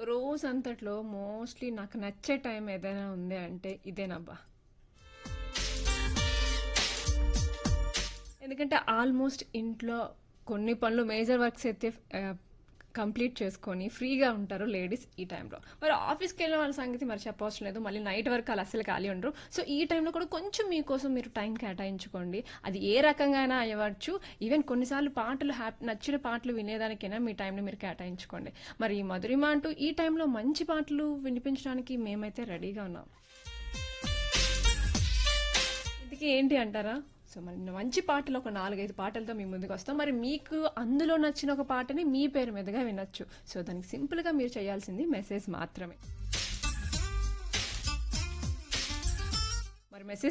రోజంతట్లో mostly నాకు నచ్చే time ఏదైనా ఉంది అంటే ఇదేనబ్బా. ఎందుకంటే ఆల్మోస్ట్ ఇంట్లో కొన్ని పనులు మేజర్ వర్క్స్ అయితే ఆహ్, కంప్లీట్ చేసుకొని ఫ్రీగా ఉంటారు లేడీస్ ఈ టైంలో. మరి ఆఫీస్‌కెళ్ళిన వాళ్ళ సంగతి మరి చెప్పవసరం లేదు. మళ్ళీ నైట్ వరకు ఆళ్ళు అస్సలు ఖాళీ ఉండరు. సో, ఈ టైంలో కూడా కొంచెం మీకోసం మీరు టైం కేటాయించుకోండి. అది ఏ రకంగా అయినా అయ్యవచ్చు. ఈవెన్ కొన్నిసార్లు పాటలు హ్యాప్ నచ్చిన పాటలు వినేదానికైనా మీ టైంని మీరు కేటాయించుకోండి. మరి ఈ మధురిమ అంటూ ఈ టైంలో మంచి పాటలు వినిపించడానికి మేమైతే రెడీగా ఉన్నాం. ఇంతకీ ఏంటి అంటారా? సో, మరి మంచి పాటలు ఒక 4, 5 పాటలతో మీ ముందుకొస్తాం. మరి మీకు అందులో నచ్చిన ఒక పాటని మీ పేరు మీదుగా వినొచ్చు. సో, దానికి సింపుల్‌గా మీరు చేయాల్సింది మెసేజ్ మాత్రమే. మరి మెసేజ్